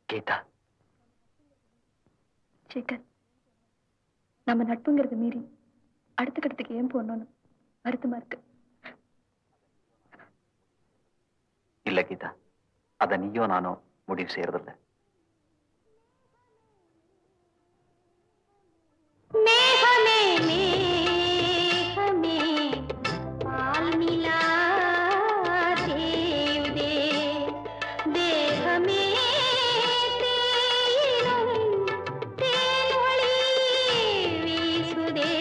கீதா சேகர் நம்ம நட்புங்கிறத மீறி அடுத்த கட்டத்துக்கு ஏன் போகணும்னு வருத்தமா இருக்கு இல்ல கீதா அத நீயோ நானோ முடிவு செய்யறதில்ல மேகமே மேகமே பால் நிலா தேவதே தேகமே தேயிலும் தேனொளி வீசுதே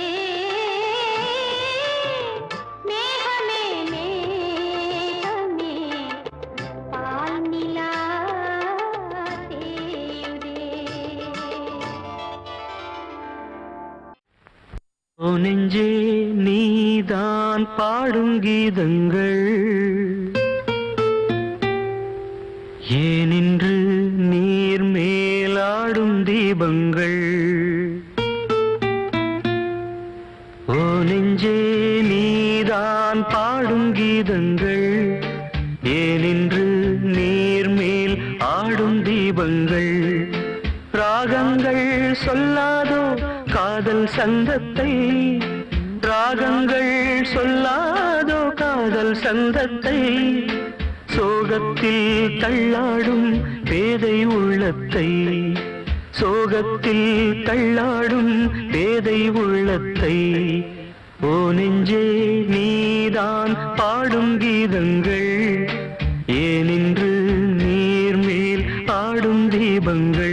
மேகமே மேகமே பால் நிலா தேவதே ஓ நெஞ்சே நீதான் பாடும் கீதங்கள் ஏனின்று நீர் மேலாடும் தீபங்கள் ஓ நெஞ்சே நீதான் பாடும் கீதங்கள் ஏனின்று நீர் மேல் ஆடும் தீபங்கள் ராகங்கள் சொல்லாதோ காதல் சந்தத்தை ராகங்கள் சொல்லாதோ காதல் சந்தத்தை சோகத்தில் தள்ளாடும் பேதை உள்ளத்தை சோகத்தில் தள்ளாடும் பேதை உள்ளத்தை ஓ நெஞ்சே நீதான் பாடும் கீதங்கள் ஏனின்று நீர் மேல் ஆடும் தீபங்கள்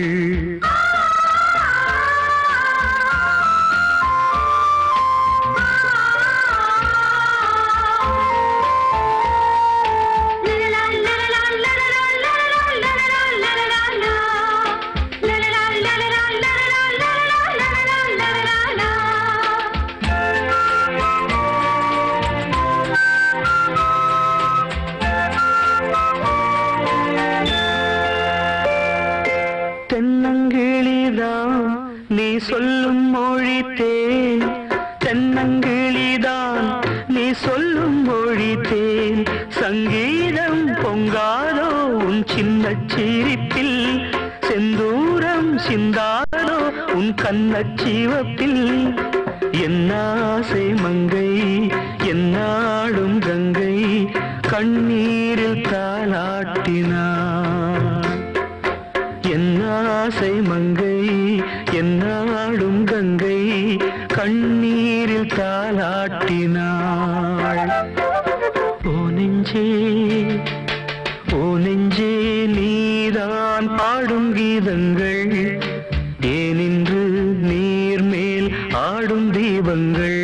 தென்னங்கிளிதான் நீ சொல்லும் மொழி தேன் தென்னங்கிளிதான் நீ சொல்லும் மொழி தேன் சங்கீதம் பொங்காதோ உன் சின்ன சிரிப்பில் செந்தூரம் சிந்தாதோ உன் கண்ணச் சிவப்பில் என்னாசை மங்கை என்னாடும் கங்கை கண்ணீரில் தாளாட்டினான் என்னாசை மங்கை என்னாடும் கங்கை கண்ணீரில் தாளாட்டினாள் ஓ நெஞ்சே ஓ நெஞ்சே நீதான் பாடும் கீதங்கள் ஏனின்று நீர் மேல் ஆடும் தீபங்கள்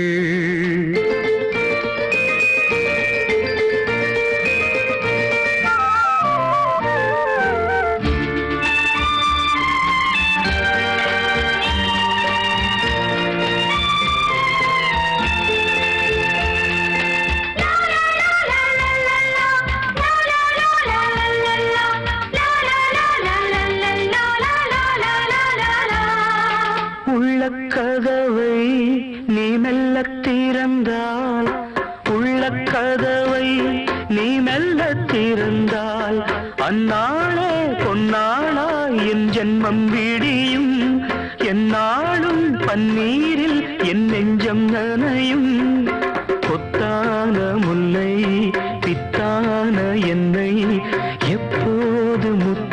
உள்ளக்கதவை நீ மெல்ல திறந்தால் உள்ளக்கதவை நீ மெல்ல திறந்தால் அந்நாளே பொன்னாளா என் ஜென்மம் விடியும் என்னாலும் பன்னீரில் என் நெஞ்சம் நனையும் கொத்தான முல்லை பித்தான என்னை எப்போது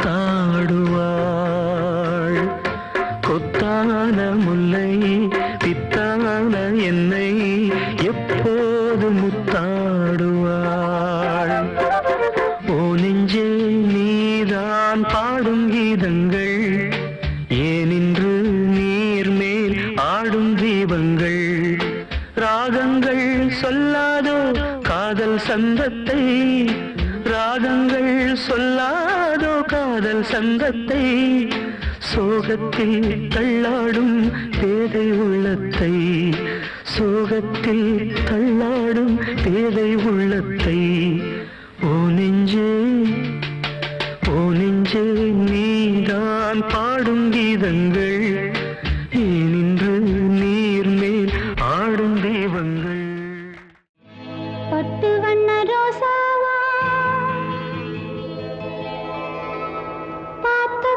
முத்தாடுவாள் கொத்தான முல்லை பித்தான என்னை எப்போது முத்தாடுவாள் ஓ நெஞ்சே நீதான் பாடும் கீதங்கள் ஏனின்று நீர் மேல் ஆடும் தீபங்கள் ராகங்கள் சொல்லாதோ காதல் சந்தத்தை ராகங்கள் சொல்லாதோ காதல் சந்தத்தை சோகத்தில் தள்ளாடும் பேதை உள்ளத்தை சோகத்தில் தள்ளாடும் பேதை உள்ளத்தை ஓ நெஞ்சே ஓ நெஞ்சே நீதான் பாடும் கீதங்கள் ஏனின்று நீர் மேல் ஆடும் தெய்வங்கள் பட்டு வண்ண ரோசாவா பார்த்த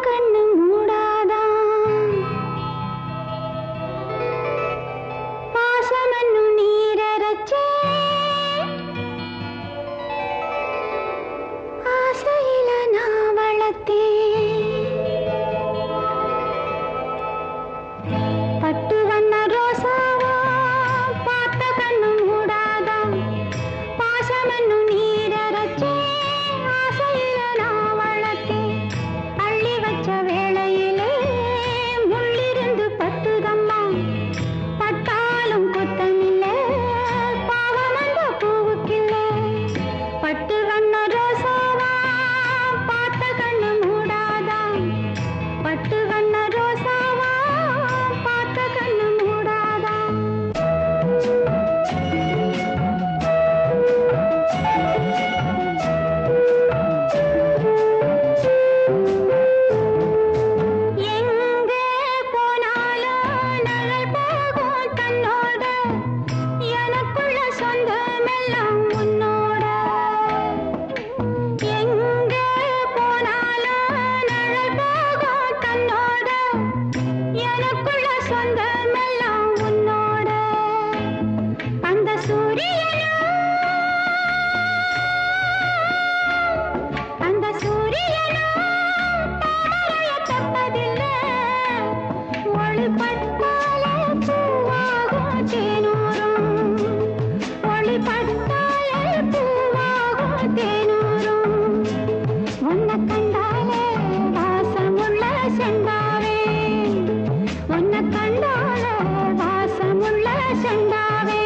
செண்டாவே உன்னை கண்டால வாசமுள்ள செண்டாவே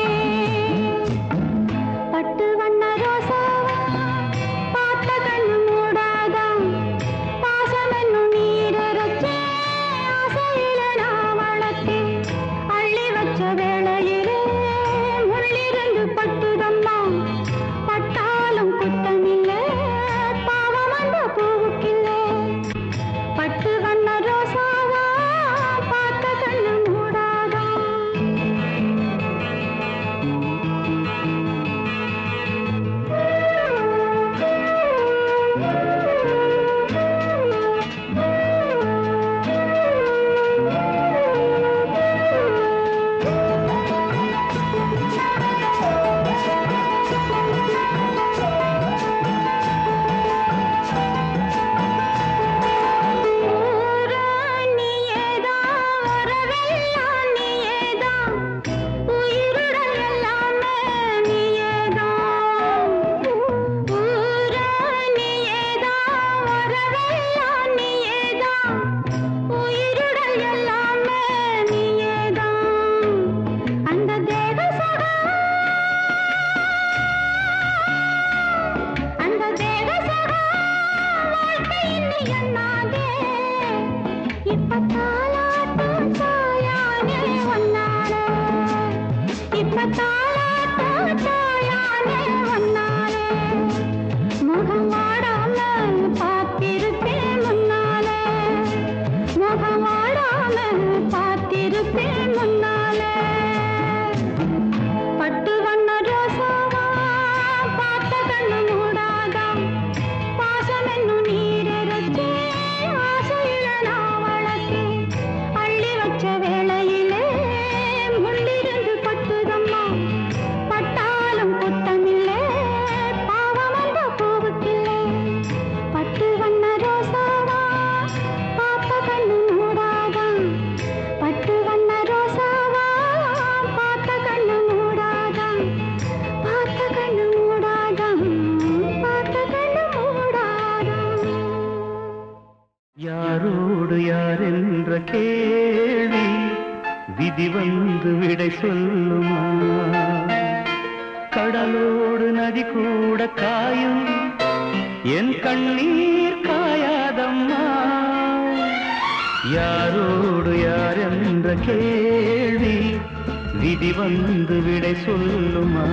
பட்டு வண்ண ரோசாவா பார்த்த கண்ணு மூடாதா பாசம் என்னும் நீரச்சே ஆசையில நான் வளர்த்தேன் அள்ளி வச்ச வேளையிலே முள்ளிருந்து பட்டுதம்மா பட்டாலும் குத்தமில்லை பாவம் அந்த பூவுக்கில்லை பட்டு வண்ண ரோசாவா பார்த்த கண்ணு மூடாதா அந்த தேவ சகா அந்த தேவ சகா வாழ்க்கை இனி என்னாதே இப்ப தாலாட்டும் தாயானே வந்தாளே இப்ப தாலாட்டும் தாயானே வந்தாளே முகம் வாடாம பார்த்திருப்பேன் முன்னாலே முகம் வாடாம பார்த்திருப்பேன் முன்னாலே பட்டு வண்ண ரோசாவா பார்த்த கண்ணு மூடாதா பாசம் என்னும் நீரச்சே ஆசையில நான் வளர்த்தேன் அள்ளி வச்ச வேளையிலே முள்ளிருந்து பட்டுதம்மா பட்டாலும் குத்தமில்லை பாவம் அந்த பூவுக்கில்லை பட்டு வண்ண ரோசாவா பார்த்த கண்ணு மூடாதா பட்டு வண்ண ரோசாவா பார்த்த கண்ணு மூடாதா பார்த்த கண்ணு மூடாதா பார்த்த கண்ணு மூடாதா யாரோடு யார் என்ற கேள்வி விதி வந்து விடை சொல்லுமா கடலோடு நதி கூட காயும் என் கண்ணீர் காயாதம்மா யாரோடு யார் என்ற கேள்வி விதி வந்து விடை சொல்லுமா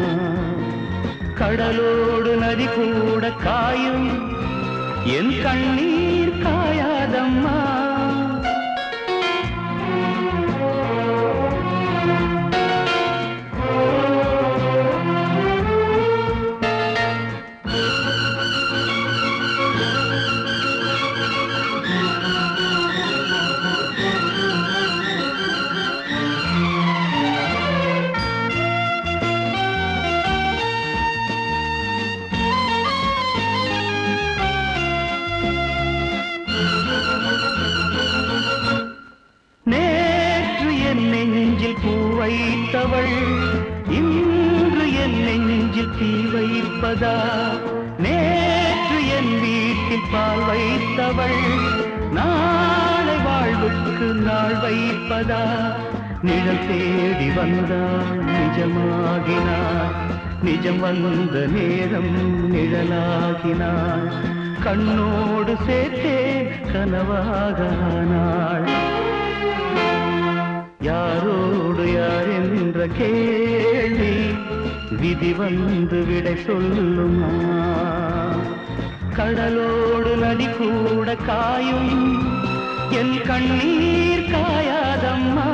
கடலோடு நதி கூட காயும் என் கண்ணீர் காயாதம்மா நேற்று என் நெஞ்சில் பூ வைத்தவள் இன்று என் நெஞ்சில் தீ வைப்பதா நேற்று என் வீட்டில் பால் வைத்தவள் நாளை வாழ்வுக்கு நாள் வைப்பதா நிழல் தேடி வந்தாள் நிஜமாகினாள் நிஜம் வந்த நேரம் நிழலாகினாள் கண்ணோடு சேர்த்தே கனவாக ஆனாள் யாரோடு யார் என்ற கேள்வி விதி வந்து விடை சொல்லுமா கடலோடு நதி கூட காயும் என் கண்ணீர் காயாதம்மா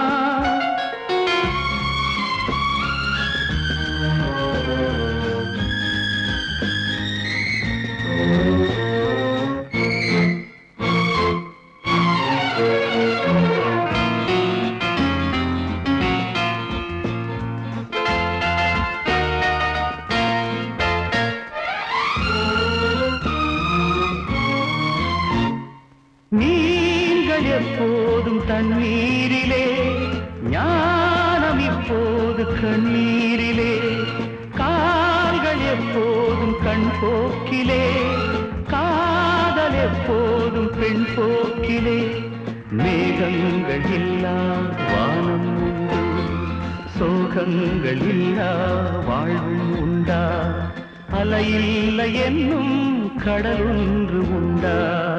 நீங்கள் எப்போதும் தண்ணீரிலே ஞானம் இப்போது கண்ணீரிலே கால்கள் எப்போதும் கண் போக்கிலே காதல் எப்போதும் போதும் பெண் போக்கிலே மேகங்கள் இல்லா வானம் உண்டு சோகங்கள் இல்லா வாழ்வும் உண்டா அலையில்லை என்னும் கடலொன்று உண்டா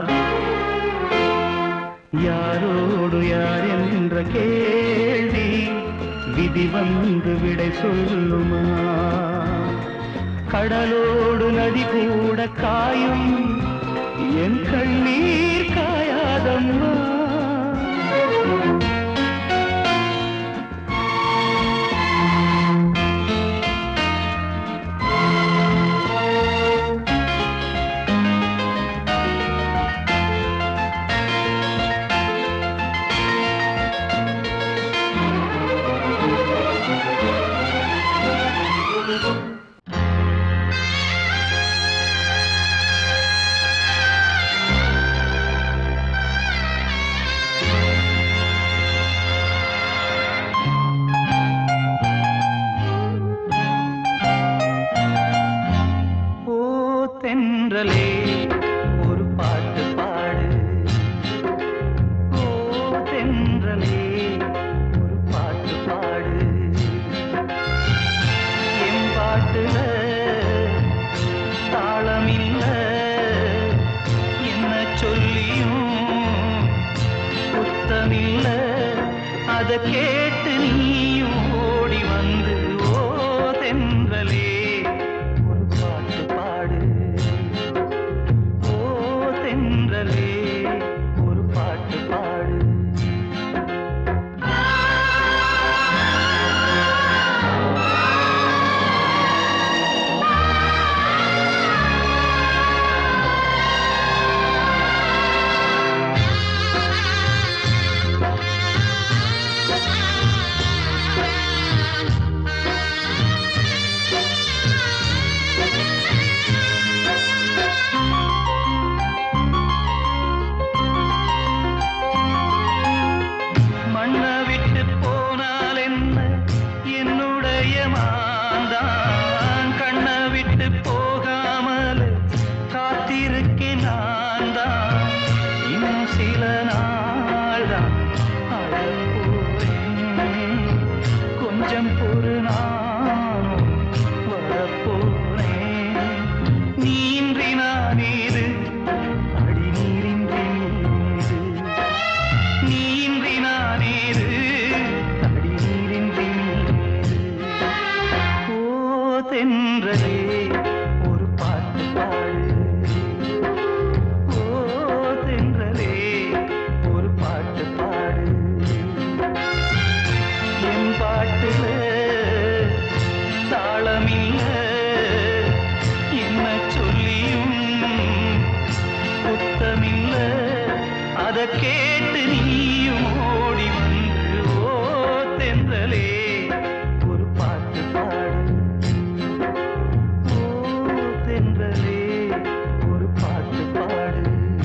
யாரோடு யார் என்ற கேள்வி விதி வந்து விடை சொல்லுமா கடலோடு நதி கூட காயும் என் கண்ணீர் காயாதம்மா ஓ தென்றலே ஒரு பாட்டு பாடு ஓ தென்றலே ஒரு பாட்டு பாடு என் பாட்டுல தாளமில்ல என்ன சொல்லியும் குத்தமில்ல அத கேட்டு நீயும் ஓடி வந்து ஓ தென்றலே ஒரு பாட்டு பாடு ஓ தென்றலே ஒரு பாட்டு பாடு மண்ணை விட்டு போனால் என்ன என்னுடைய மாந்தான் கண்ணை விட்டு போகாமல் காத்திருக்கேன் நான் தான் இன்னும் சில நாள் தான் கொஞ்சம் பொறு நானும் வரப்போறேன் நீன்றி நான் ஏது அடி நீரின்றி நீது நீன்றி நானேது அடி நீரின்றி நீது ஓ தென்றலே ஒரு பாட்டு பாடு ஓ தென்றலே ஒரு பாட்டு பாடு என் பாட்டுல தாளமில்ல என்ன சொல்லியும் குத்தமில்ல அத கேட்டு நீயும் ஓடி வந்து ஓ தென்றலே ஒரு பாட்டு பாடு ஓ தென்றலே ஒரு பாட்டு பாடு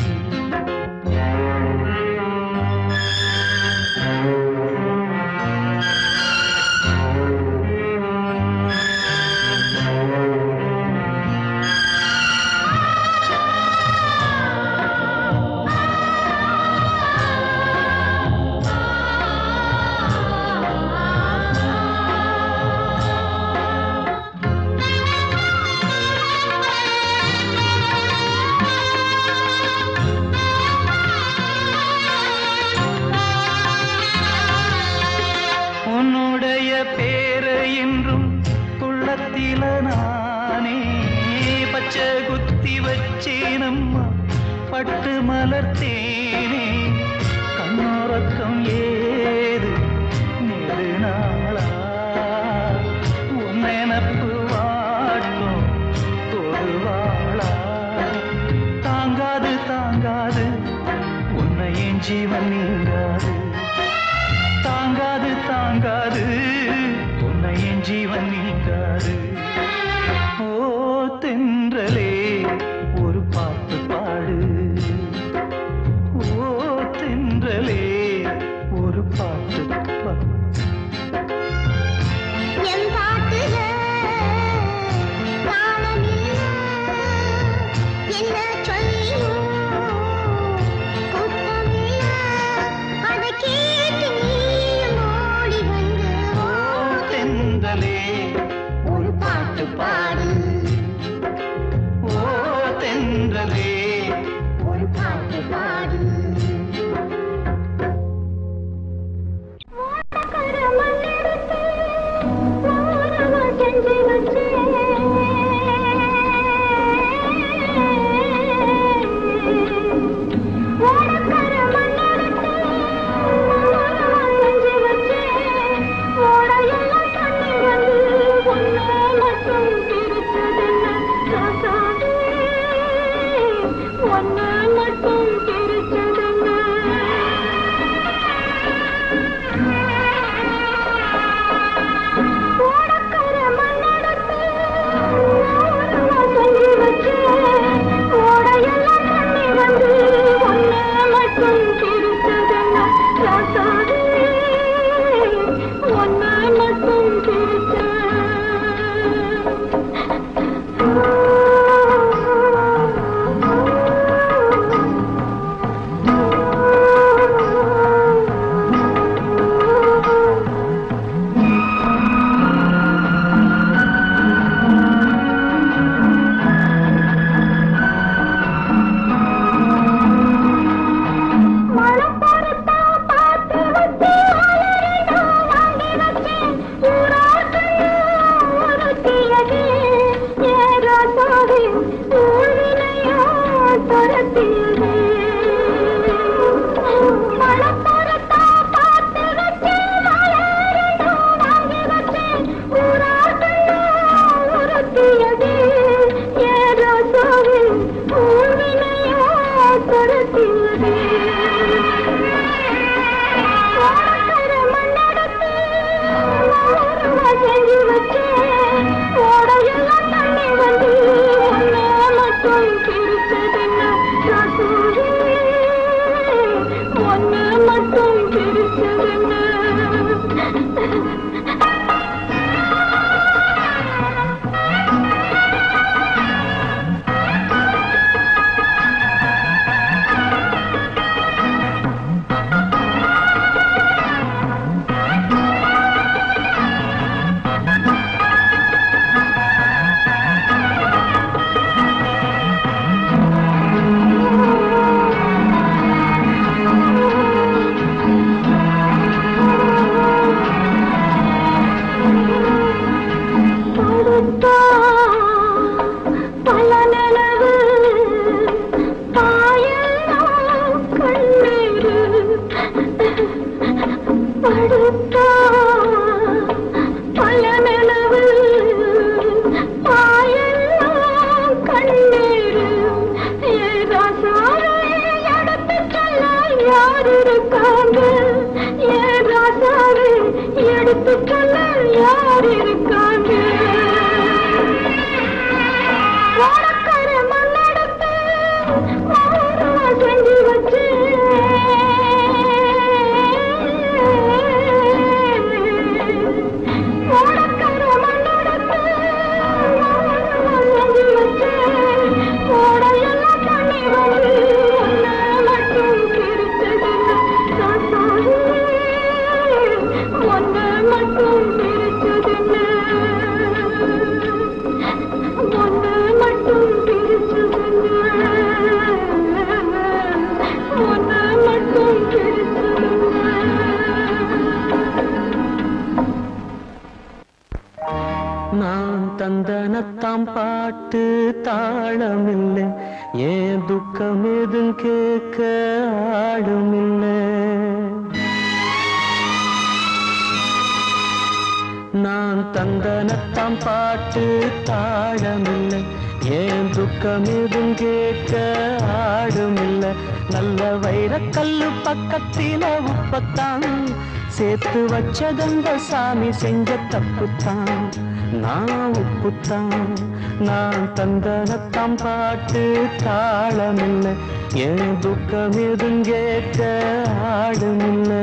உன்னுடைய பேரு என்றும் உள்ளத்தில நானே பச்சை குத்தி வச்சேனம்மா பட்டு மலர்த்தேனே கண்ணோரக்கம் ஏது நெடு நாளா உன் நினப்பு வாட்டும் தொடுவாளா தாங்காது தாங்காது உன்னை என் ஜீவன் நீங்காது தாங்காது தாங்காது உன்னை என் ஜீவன் நீங்காது ஓ தென்றலே ஒரு பாட்டு பாடு ஓ தென்றலே ஒரு பாட்டு பாடு என் பாட்டுல தாளமில்ல என்ன சொல்லியும் பாட்டு பாடு ஓடக்கர மண்ணெடுத்து ஓரமா செஞ்சு வச்சேன் ஓடக்கர மண்ணெடுத்து ஓரமா செஞ்சு வச்சேன் ஓடையெல்லாம் தண்ணி வந்து ஒண்ணு மட்டும் பிரிச்சதென்ன ராசாவே ஒண்ணு மட்டும் பிரிச்சதென்ன ஓடக்கர மண்ணெடுத்து ஓரமா செஞ்சு வச்சேன் ஓடையெல்லாம் தண்ணி வந்து ஒண்ணு மட்டும் பிரிச்சதென்ன ராசாவே ஒண்ணு மட்டும் பிரிச்சேன் மனம் பொறுத்தா பார்த்து வச்சு அலறிடும் வாங்கி வச்சேன் ஊராட்டையும் உருட்டியது ஏறாசாவே ஊழ்வினையோ துரத்தியது மனம் பொறுத்தா பார்த்து வச்சு அலறிடும் வாங்கி வச்சேன் ஊராட்டையும் உருட்டியது ஏறாசாவே ஊழ்வினையோ துரத்தியது ஓடக்கர மண்ணெடுத்து ஓரமா செஞ்சு வச்சேன். ஓடையெல்லாம் தண்ணி வந்து ஒண்ணே மட்டும் பிரிச்சதென்ன ராசாவே? ஒண்ணே மட்டும் பிரிச்சதென்ன படுத்தா பல நிலவு பாயெல்லாம் கண்ணீரு படுத்தா பல நிலவு பாயெல்லாம் கண்ணீரு ஏதாசாவே எடுத்து சொல்ல யார் இருக்காங்க ஏதாசாவே எடுத்து சொல்ல யார் இருக்காங்க ஓடக்கர மண்ணெடுத்து ஓரமா செஞ்சு வச்சேன் ஓடக்கர மண்ணெடுத்து ஓரமா செஞ்சு வச்சேன் ஓடையெல்லாம் தண்ணி வந்து ஒண்ணு மட்டும் பிரிச்சதென்ன ராசாவே ஒண்ணு மட்டும் பிரிச்சதென்ன ஒண்ணு மட்டும் பிரிச்சதென்ன ஒண்ணு மட்டும் பிரிச்சதென்ன நான் தந்தனத்தாம் பாட்டு தாளமில்லை ஏன் துக்கம் எதும் கேட்க ஆளுமில்லை நான் தந்தனத்தாம் பாட்டு தாளமில்லை ஏன் துக்கம் எதும் கேட்க ஆடுமில்லை நல்ல வைரக்கல்லு பக்கத்தில உப்பத்தான் சேர்த்து வச்சதந்த சாமி செஞ்ச தப்புத்தான் நான் உப்புத்தான் நான் தந்தனத்தாம் பாட்டு தாளமில்லை ஏன் துக்கம் எதும் கேட்க ஆடுமில்லை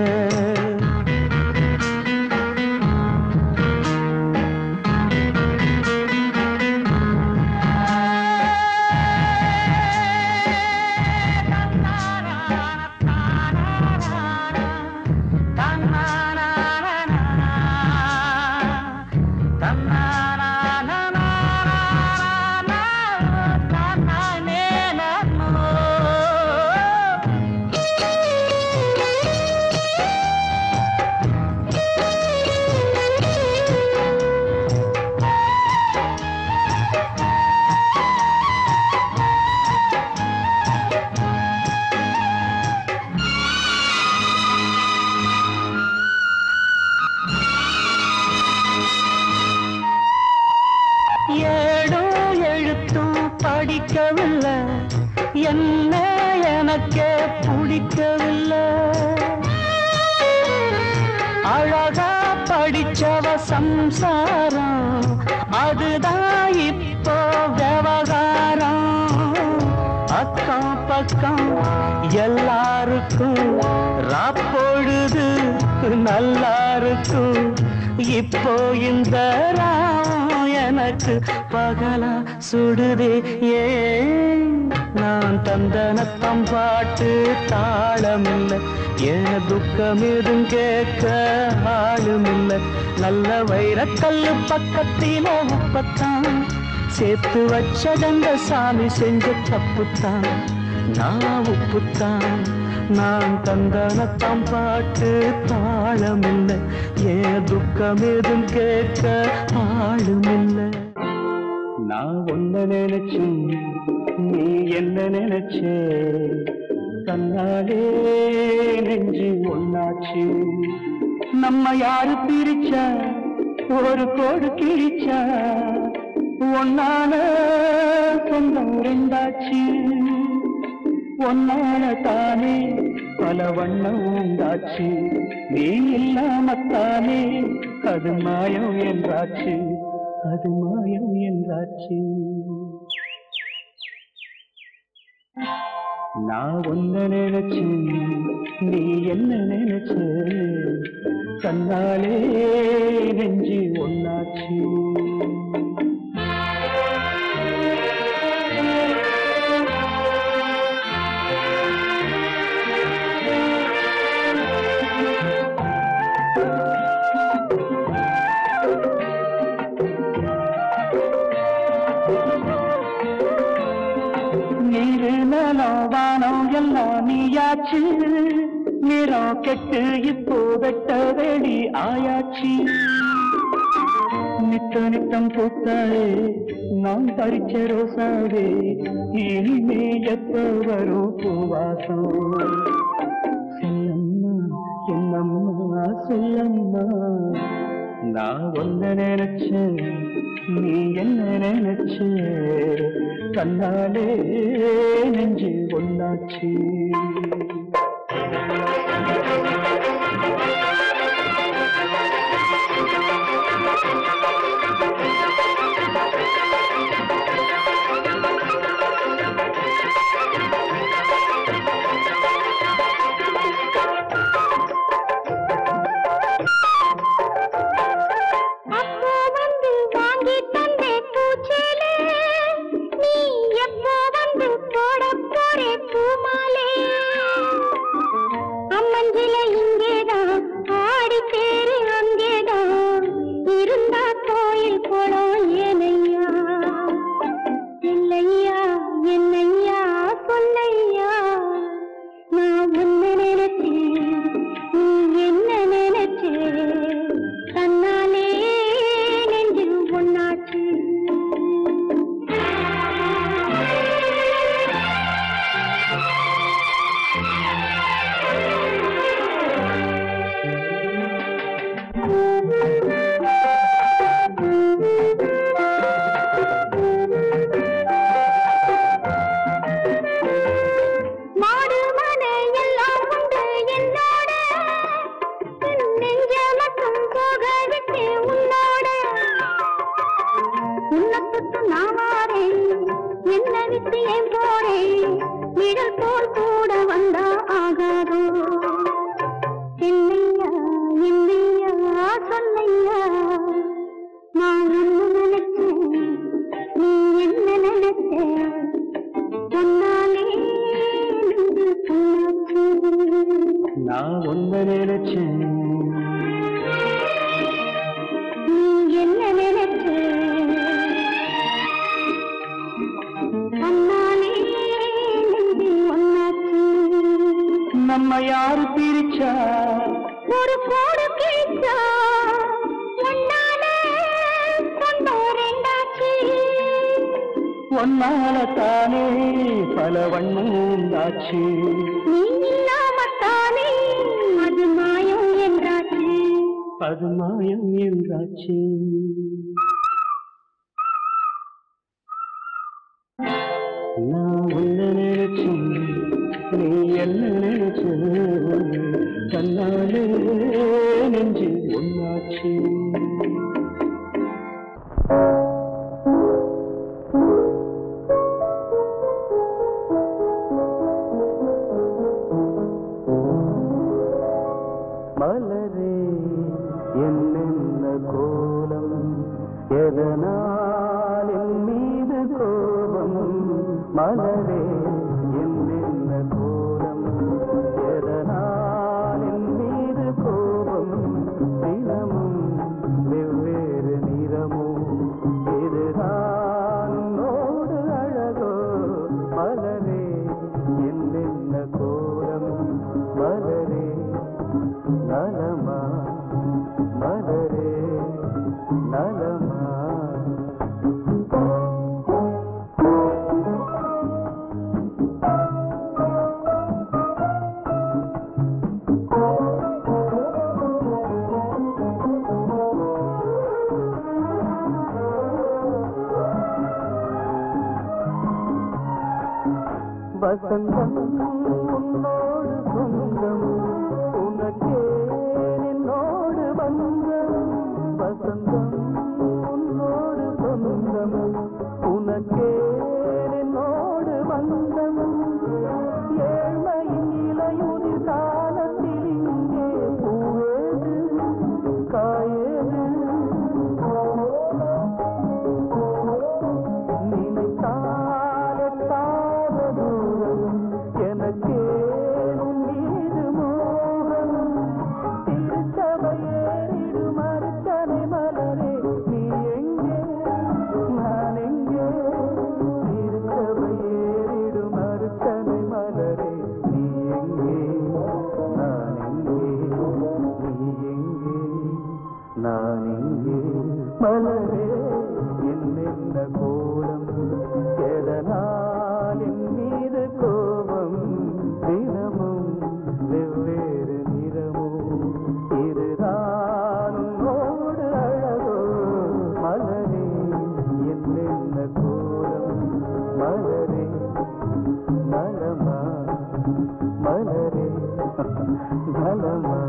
முடிக்கவில்லை அழகா படிச்சவ சம்சாரம் அதுதான் இப்போ விவகாரம் அக்கம் பக்கம் எல்லாருக்கும் ராப்பொழுது நல்லா இருக்கும் இப்போ இந்த ராம் எனக்கு பகலா சுடுதே ஏன் நான் தந்தனத்தம் பாட்டு தாளமில்லை ஏன துக்கம் எதுவும் கேட்க ஆளுமில்லை நல்ல வைரக்கல்லு பக்கத்தில உப்பத்தான் சேர்த்து வச்சதங்க சாமி செஞ்ச தப்புத்தான் நான் உப்புத்தான் நான் தந்தனத்தாம் பாட்டு தாளமில்லை ஏன் துக்கம் எதுவும் கேட்க ஆளுமில்லை நான் ஒன்ன நினைச்சு நீ என்ன நினைச்சே தன்னாலே நெஞ்சு ஒன்னாச்சு நம்ம யாரு பிரிச்சா ஒரு கோடு கிழிச்சா ஒன்னால சொந்தம் ரெண்டாச்சு ஒன்னால தானே பல வண்ணம் உண்டாச்சு நீ இல்லாமத்தானே அது மாயம் என்றாச்சு அது மாயம் என்றாச்சு நான் ஒன்ன நினைச்சு நீ என்ன நினைச்ச தன்னாலே நெஞ்சு ஒன்னாச்சு நீரு நலம் வானம் எல்லாம் நீயாச்சு நிறம் கெட்டு இப்போ வெட்ட வெடி ஆயாச்சு நித்த நித்தம் பூத்தாயே நான் பறிச்ச ரோசாவே இனிமே எப்ப வரும் பூவாசம் செல்லம்மா என்னம்மா சொல்லம்மா நான் ஒன்ன நினைச்சேன் நீ என்ன நினைச்ச கண்ணாலே நெஞ்சு ஒன்னாச்சு அப்போ வந்து வாங்கி தந்தே பூச்சேலே நீ எப்போ வந்து போட போறே பூமாலே அம்மஞ்சில இங்கேதான் ஆடி பேரு அங்கேதான் இருந்தா கோயில் குளம் ஏனையா இல்லையா என்னையா சொல்லையா நான் உன்னை நினைச்சேன் நீ என்ன நினைச்சே தன்னாலே நெஞ்சில் ஒன்னாச்சு மாடு மனை எல்லாம் உண்டு என்னோட நெஞ்ச மட்டும் போக விட்டு உன்னோட உன்னை தொட்டு நான் வாரேன் என்ன விட்டு ஏன் போறேன் நிழல் போல் கூட வந்தா ஆகாதோ என்னையா என்னையா சொல்லையா நான் என்ன நினைச்சேன் நீ என்ன நினைச்ச சொன்னாலே நெஞ்சு சொன்னாச்சு நான் ஒன்ன நினைச்சேன் நீ என்ன நினைச்ச அண்ணாலே நெஞ்சு ஒன்னாச்சு நம்ம யாரு பிரிச்சா ஒரு கோடு கிழிச்சா ஒன்னால சொந்தம் ரெண்டாச்சு ஒன்னால தானே பல வண்ணம் உண்டாச்சு நீ இல்லாமத்தானே அது மாயம் என்றாச்சு அது மாயம் என்றாச்சு நான் உன்ன நினைச்சேன் நீ என்ன எதனால் என் மீது கோபம் மலரே என்னென்ன கோலம் எதனால் என் மீது கோபம் தினமும் வெவ்வேறு நிறமும் இதுதான் உன்னோடு அழகோ மலரே என்னென்ன கோலம் மலரே நலமா மலரே நலமா வசந்தம் உன்னோடு சொந்தம் உனக்கே என்னோடு பந்தம் வசந்தம் உன்னோடு சொந்தம் உனக்கே என்னோடு பந்தம் ஏழ்மையின் இலையுதிர் காலத்தில் இங்கே பூவேது காயேது நினைத்தாலே தாவ தூரம் எனக்கே உன் மீது மோகம் திருச்சபையேறிடும் அர்ச்சனை மலரே நீ எங்கே நான் எங்கே திருச்சபையேறிடும் அர்ச்சனை மலரே நீ எங்கே நான் எங்கே நீ எங்கே நான் எங்கே மலரே என்னென்ன கோலம் எதனால் என் மீது கோபம் தினமும் வெவ்வேறு நிறமும் இதுதான் உன்னோடு அழகோ மலரே என்னென்ன கோலம் மலரே நலமா மலரே நலமா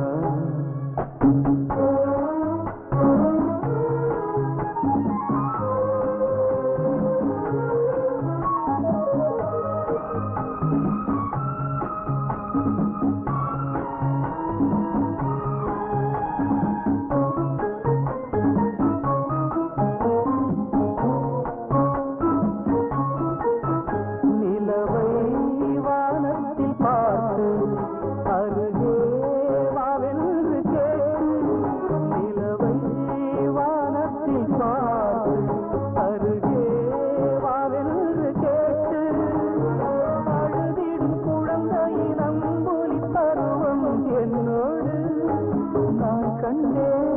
நிலவை வானத்தில் பார்த்து அருகே வாவென்று கேட்டு நிலவை வானத்தில் பார்த்து அருகே வாவென்று கேட்டு அழுதிடும் குழந்தையின் அம்புலி பருவம் என்னோடு நான் கண்டேன்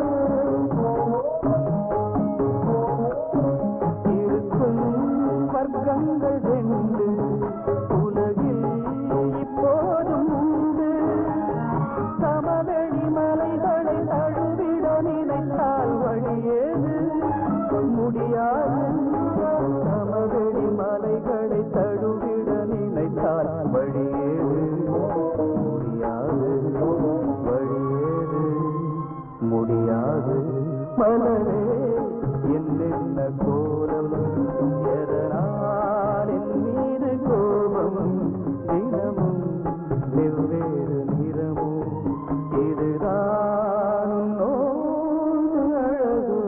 இருக்கும் வர்க்கங்கள் ரெண்டு உலகில் இப்போதும் உண்டு சமவெளி மலைகளை தழுவிட நினைத்தால் வழியேது முடியாது சமவெளி மலைகளை தழுவிட நினைத்தால் வழியேது முடியாது வழியேது முடியாது மலரே என்னென்ன கோலம் எதனால் என் மீது கோபம் தினமும் வெவ்வேறு நிறமும் இதுதான் உன்னோடு அழகு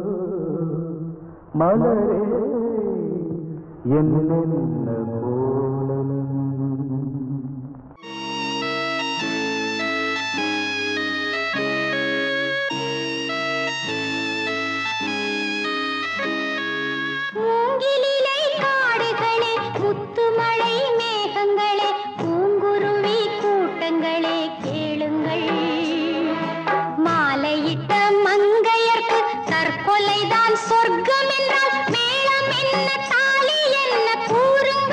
மலரே என்னென்ன கோலம் மூங்கிலிலை காடுகளே முத்துமழை மேகங்களே பூங்குருவி கூட்டங்களே கேளுங்கள் மாலையிட்ட மங்கையர்க்கு தற்கொலைதான் சொர்க்கம் என்றால் மேளம் என்ன தாலி என்ன கூறுங்கள்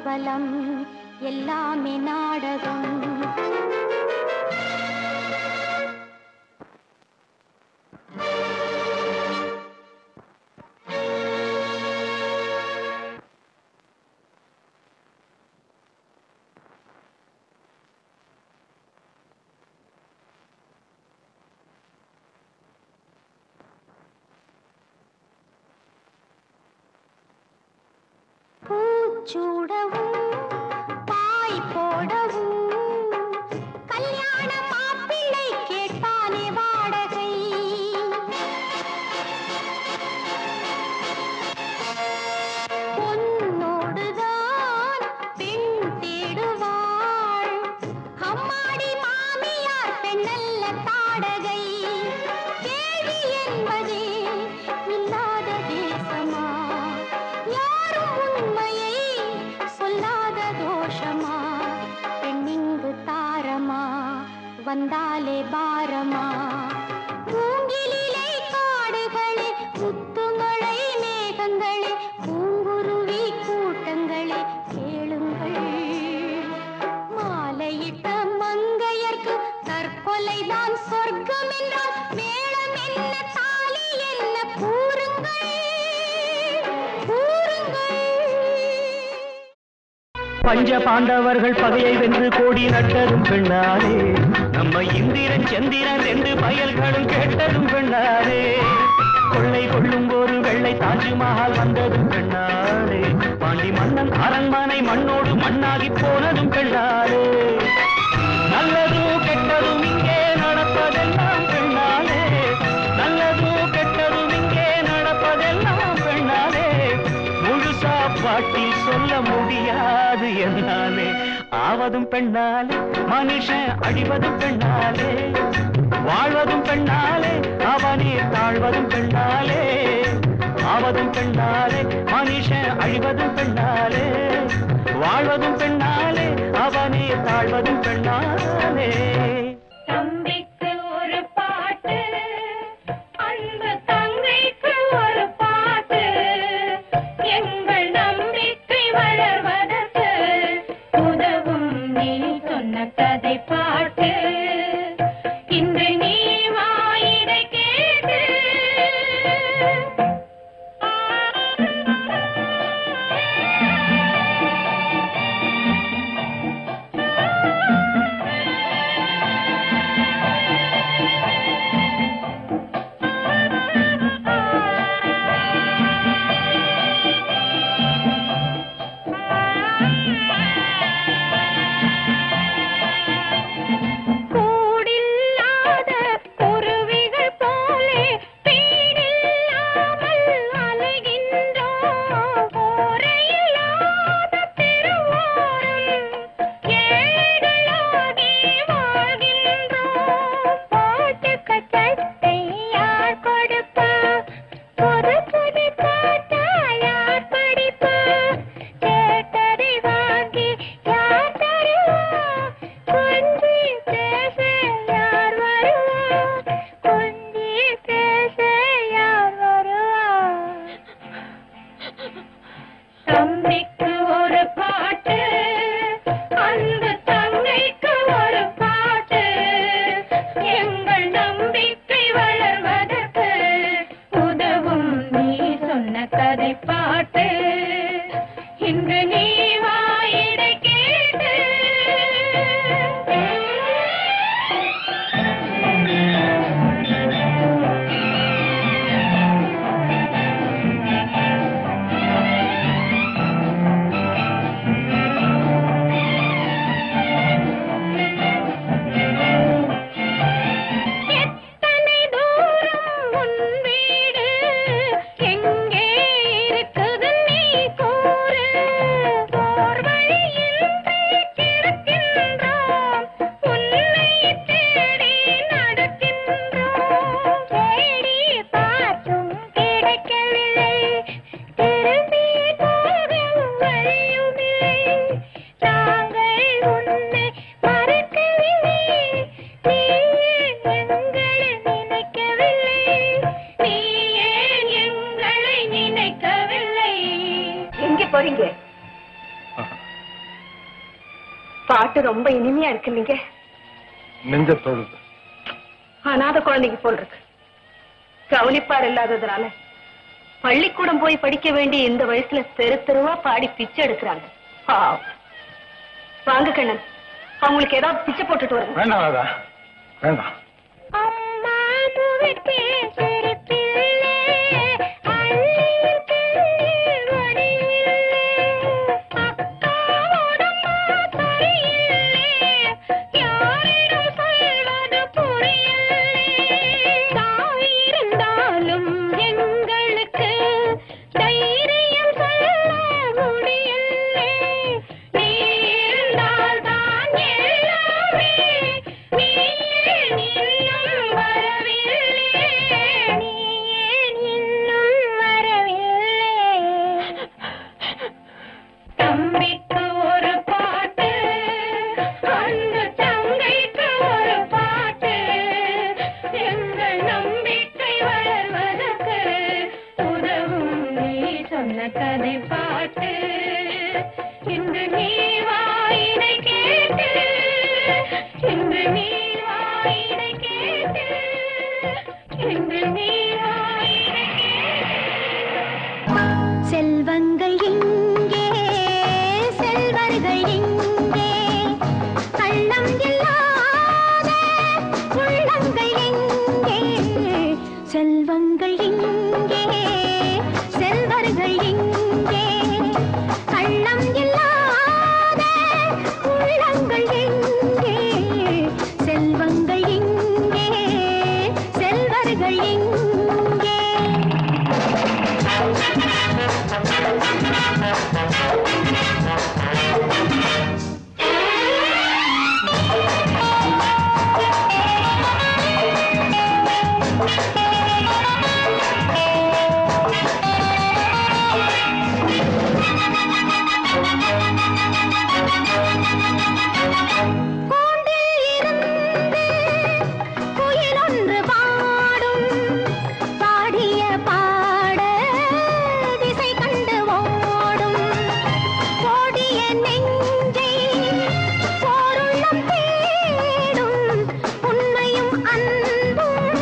கேவலம் எல்லாமே நாடகம் பூச்சூடவும் பாய் போடவும் கல்யாண மாப்பிள்ளை கேட்டானே வாடகை பொன்னோடுதான் பெண் தேடுவாள் அம்மாடி மாமியார் பெண்ணல்ல தாடகை கேள்வி என்பதே இல்லாத தேசமா யாரும் உண்மையை சொல்லாத தோஷமா பெண்ணிங்கு தாரமா வந்தாலே பாரமா மூங்கிலிலே காடுகளே முத்துமழை மேகங்களே பூங்குருவி கூட்டங்களே கேளுங்கள் மாலையிட்ட மங்கையர்க்கு தற்கொலைதான் சொர்க்கம் என்றால் மேளம் என்ன தாலி என்ன கூறுங்கள் கூறுங்கள் பஞ்ச பாண்டவர்கள் பகையை வென்று கோடி நட்டதும் பெண்ணாரே நம்ம இந்திரன் சந்திரன் ரெண்டு பயல்களும் கேட்டதும் பெண்ணாரே கொள்ளை கொள்ளும் ஒரு வெள்ளை தாஜ்மஹால் வந்ததும் பெண்ணாரே பாண்டி மன்னன் அரண்மனை மண்ணோடு மண்ணாகி போனதும் பெண்ணாரே நல்லதும் கெட்டதும் இங்கே நடப்பதெல்லாம் பெண்ணாலே நல்லதும் கெட்டதும் இங்கே நடப்பதெல்லாம் பெண்ணாலே முழுசா பாட்டில் சொல்ல முடியாது என்னாலே ஆவதும் பெண்ணாலே மனுஷன் அழிவதும் பெண்ணாலே வாழ்வதும் பெண்ணாலே அவனே தாழ்வதும் பெண்ணாலே ஆவதும் பெண்ணாலே மனுஷன் அழிவதும் பெண்ணாலே வாழ்வதும் பெண்ணாலே அவனே தாழ்வதும் பெண்ணாலே தம்பிக்கு ஒரு பாட்டு அன்பு தங்கைக்கு ஒரு பாட்டு எங்கள் நம்பிக்கை வளர்வதற்கு உதவும் நீ சொன்ன கதை பாட்டு இன்று நீ வாயிடை கேட்டு கூடில்லாத குருவிகள் போலே வீடில்லாமல் அலைகின்றோம் ஓரையில்லாத திருவோரம் ஏழைகளாகி வாழ்கின்றோம் பாட்டுக்கு சட்டை யார் கொடுப்பா புது புது பாட்டா யார் படிப்பா கேட்டதை வாங்கி யார் தருவா கொஞ்சி பேச யார் வருவா கொஞ்சி பேச யார் வருவா தம்பிக்கு ஒரு பாட்டு அந்த தங்கைக்கு ஒரு பாட்டு எங்கள் நம்பிக்கை வளர்வதற்கு உதவும் நீ சொன்ன கதை பாட்டு இன்று நீ வாயிடை கேட்டு எத்தனை தூரம் உன் வீடு எங்கே இருக்குது நீ கூறு போர் வழியின்றி கிடக்கின்றோம் உன்னை தேடி நடக்கின்றோம் தேடி பார்த்தும் கிடைக்கவில்லை திரும்பி போகும் வழியுமில்லை நாங்கள் உன்னை மறக்கவில்லை நீ ஏன் எங்களை நினைக்கவில்லை நீ ஏன் எங்களை நினைக்கவில்லை எங்க போறீங்க பாட்டு ரொம்ப இனிமையா இருக்கு நீங்க நெஞ்ச தொழுது அனாத குழந்தைக்கு போல் இருக்கு கவனிப்பார் இல்லாததுனால பள்ளிக்கூடம் போய் படிக்க வேண்டிய இந்த வயசுல தெரு தெருவா பாடி பிச்சை எடுக்கிறாங்க பாவம். வாங்க கண்ணன் அவங்களுக்கு ஏதாவது பிச்சை போட்டுட்டு வருங்க வேண்டாம் ராதா வேண்டாம் அம்மா துவிட்டு சிரிப்பில்லே அள்ளியில் கிள்ளியில் வடியில்லே அக்காவோடம்மா சரியில்லே யாரிடம் சொல்வது புரியலே தாயிருந்தாலும் எங்களுக்கு தைரியம் சொல்ல முடியலே நீ இருந்தால் தான் எல்லாமே நீ ஏன் இன்னும் வரவில்லை நீ ஏன் இன்னும் வரவில்லை தம்பிக்கு ஒரு பாட்டு அந்த தங்கைக்கு ஒரு பாட்டு எங்கள் நம்பிக்கை வளர்வதற்கு உதவும் நீ சொன்ன கதை பாட்டு இன்று நீ வாயினை கேட்டு இன்று நீ வாயினை கேட்டு இன்று நீ வாயினை செல்வங்கள் இங்கே செல்வர்கள் இங்கே கள்ளம் இல்லாத உள்ளங்கள் எங்கே செல்வங்கள் இங்கே செல்வர்கள் இங்கே கள்ளம் இல்லாத உள்ளங்கள் எங்கே செல்வங்கள் இங்கே செல்வர்கள் எங்கே கூண்டில் இருந்து குயிலொன்று பாடும் பாடிய பாட திசை கண்டு ஓடும் கோடிய நெஞ்சை போருள்ளம் தேடும் உண்மையும் அன்பும்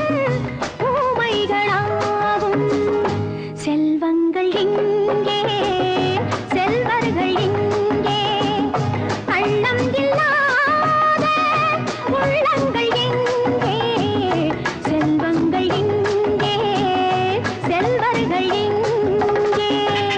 ஊமைகளாகும் செல்வங்கள் இங்கே செல்வர்கள் இங்கே கள்ளம் இல்லாத உள்ளங்கள் எங்கே செல்வங்கள் இங்கே செல்வர்கள் இங்கே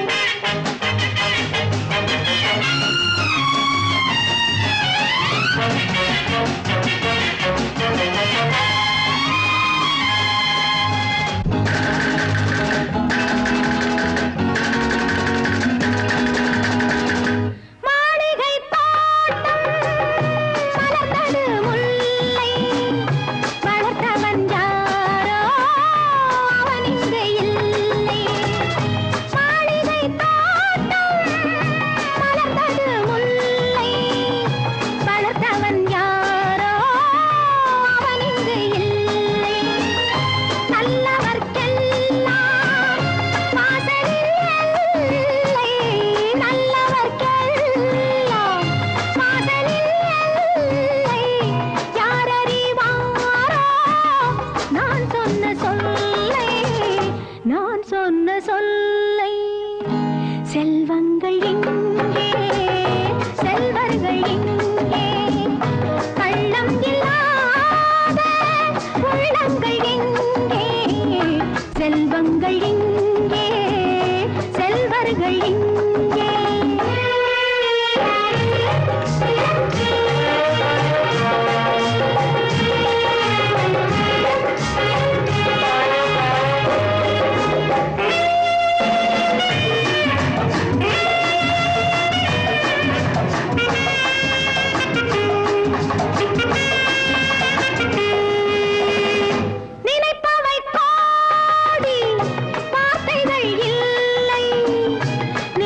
மாளிகை தோட்டம் மலர்ந்தது முல்லை வளர்த்தவன் யாரோ அவன் இங்கு இல்லை மாளிகை தோட்டம் மலர்ந்தது முல்லை வளர்த்தவன் யாரோ அவன் இங்கு இல்லை நல்லவர்க்கெல்லாம் வாசலில் எல்லை நல்லவர்க்கெல்லாம் வாசலில் எல்லை யார் அறிவாரோ நான் சொன்ன சொல்லை நான் சொன்ன சொல்லை செல்வங்கள் இங்கே செல்வர்கள் இங்கே கள்ளம் இல்லாத உள்ளங்கள் எங்கே செல்வங்கள் இங்கே செல்வர்கள் இங்கே நினைப்பவை கோடி வார்த்தைகள் இல்லை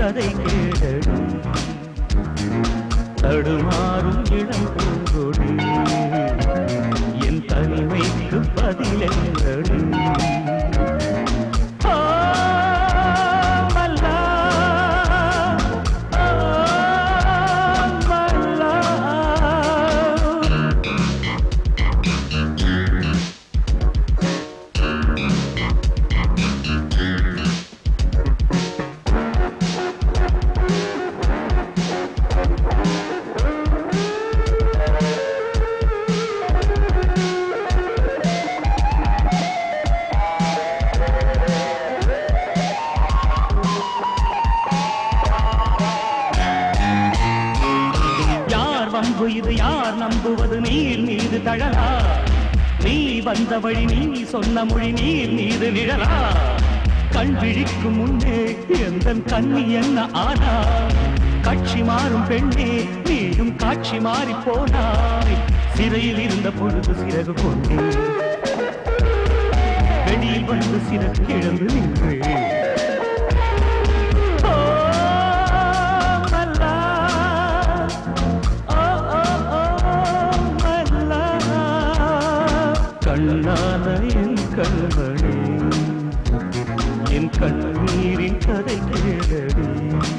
கதை கேடடி தடுமாறும் இளம் பூங்கொடி என் தனிமைக்கு பதிலெங்கடி ஆ, மல்லா, ஆ, மல்லா. யார் வம்பு இது யார் நம்புவது நீர் மீது தழலா நீ வந்த வழி நீ சொன்ன மொழி நீர் மீது நிழலா கண் விழிக்கும் முன்னே எந்த கண்ணி என்ன ஆனா காட்சி மாறும் பெண்ணே நீயும் காட்சி மாறி போனாய் சிறையில் இருந்த பொழுது சிறகு கொண்டே வெளியில் வந்து சிறகு இழந்து நின்றேன் ஓ, மல்லா. ஓ, ஓ, ஓ, மல்லா. கண்ணான என் கண்மணி என் கண்ணீரின் கதை கேளடி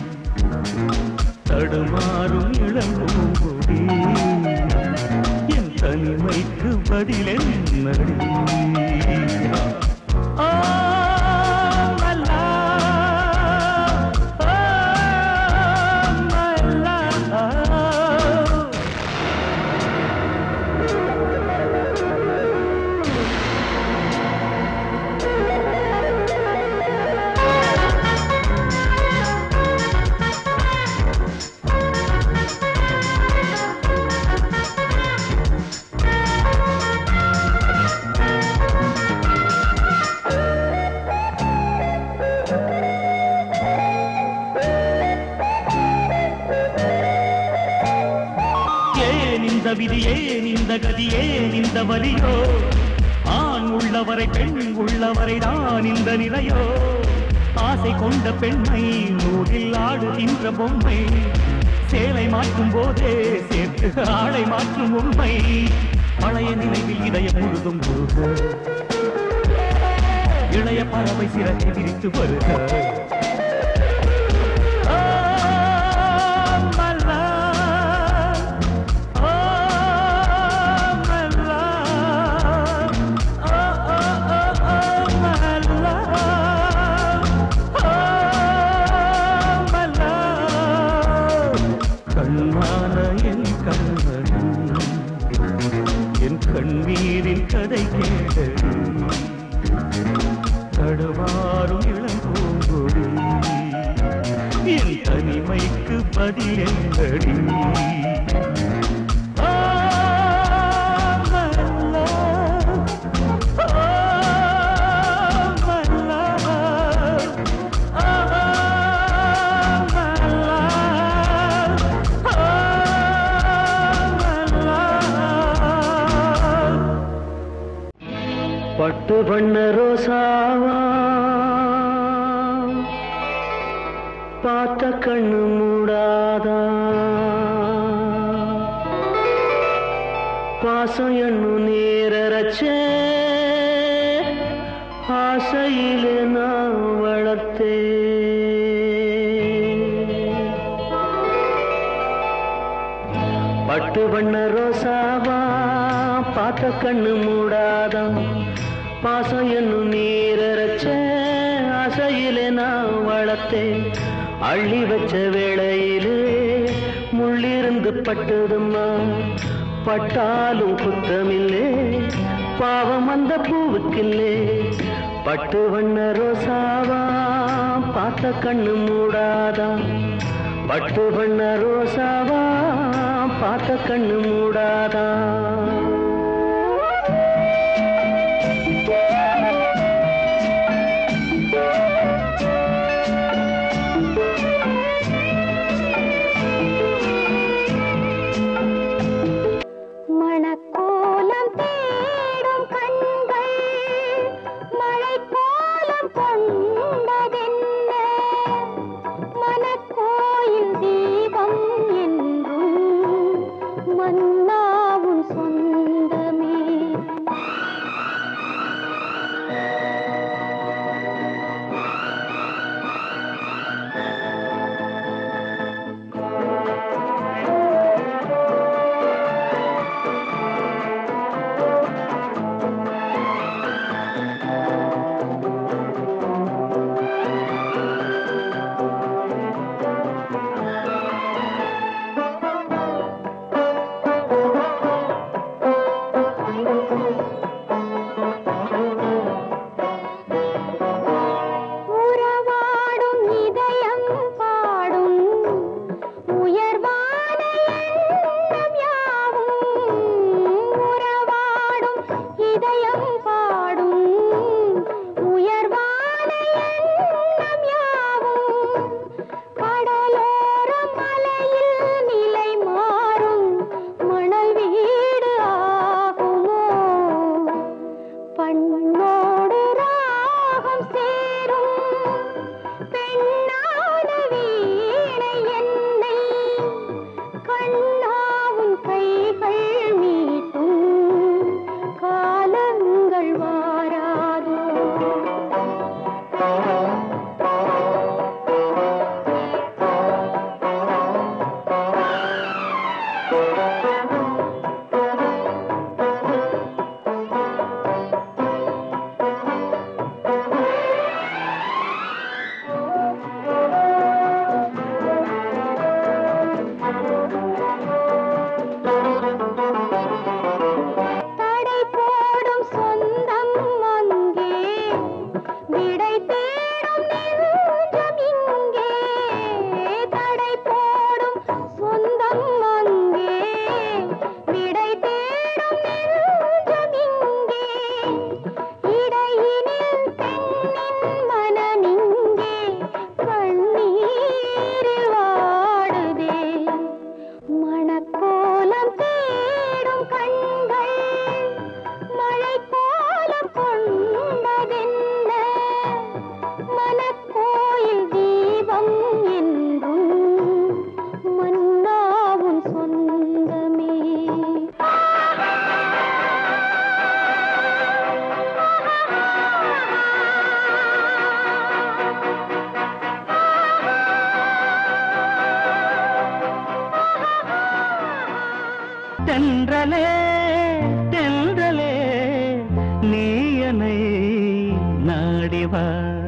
தடுமாறும் இளம்பூங்குடி என் தனிமைக்கு பதிலென்னடி ஆ, மல்லா. ஆ, மல்லா. ஏன் இந்த விதி ஏன் இந்த கதி ஏன் இந்த வலியோ ஆண் உள்ளவரை பெண் உள்ளவரை தான் இந்த நிலையோ ஆசை கொண்ட பெண்மை நூலில் ஆடுகின்ற பொம்மை சேலை மாற்றும் போதே சேர்த்து ஆடை மாற்றும் உண்மை பழைய நினைவில் இதயம் முழுதும் முழுக இளைய பறவை சிறகை விரித்து வருக ஆ, மல்லா. ஆ, மல்லா. ஆ, ஆ, ஆ, ஆ, மல்லா. ஆ, மல்லா. கண்ணான என் கண்மணி என் கண்ணீரின் கதை கேளடி தடுமாறும் இளம் பூங்கொடி என் தனிமைக்கு பதிலெங்கடி ஆ, மல்லா. ஆ, மல்லா. ஆ, மல்லா. ஆ, மல்லா. பட்டு பண்ண ரோசாவா பார்த்த கண்ணு மூடாதா பாசம் என்னும் நேரச்சே ஆசையிலே நான் வளர்த்தேன் பட்டு வண்ண ரோசாவா பார்த்த கண்ணு மூடாதான் பாசம் என்னும் நீரச்ச ஆசையிலே நான் வளர்த்தேன் அள்ளி வச்ச வேளையிலே முள்ளிருந்து பட்டதும்மா பட்டாலும் குத்தமில்லே பாவம் அந்த பூவுக்கில்லே பட்டு வண்ண ரோசாவா பார்த்த கண்ணு மூடாதான் பட்டு பண்ண ரோசாவா பார்த்த கண்ணு மூடாதா மணக்கோலம் தேடும் கண்கள் மழை கோலம் கொண்டதென்ன மனக்கோலம் நீ என்னை நாடிவா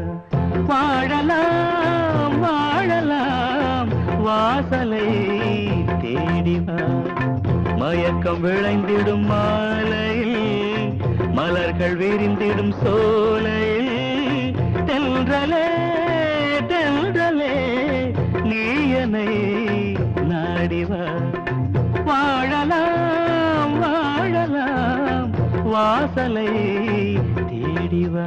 வாழலாம் வாழலாம் வாசலை தேடிவா மயக்கம் விளைந்திடும் மாலையில் மலர்கள் விரிந்திடும் சோலையில் தென்றலே தென்றலே நீ என்னை நாடிவா வாழலாம் வாழலாம் வாசலை தேடிவா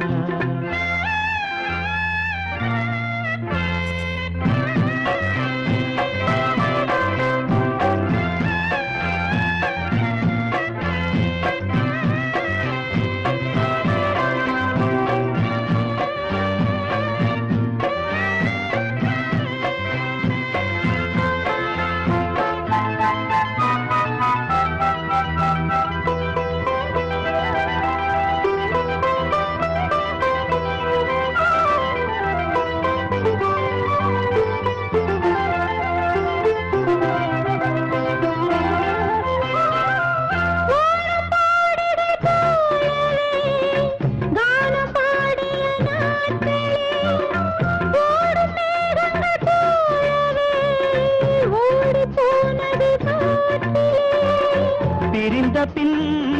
கானம் பாடிய நாட்களே ஓடும் மேகங்கள் போலவே ஓடிப் போனது காற்றிலே பிரிந்த பின்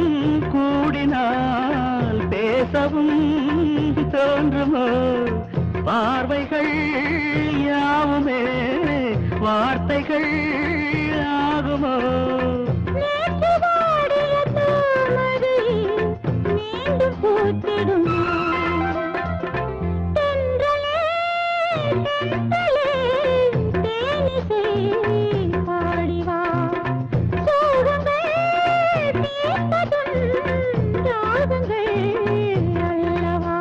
கூடினால் பேசவும் தோன்றுமோ பார்வைகள் யாவுமே வார்த்தைகள் ஆகுமோ நேற்று வாடிய தாமரை மீண்டும் பூத்திடுமோ தென்றலே தென்றலே தேனிசை பாடி வா சோகங்கள் தீர்ப்பதும் ராகங்கள் அல்லவா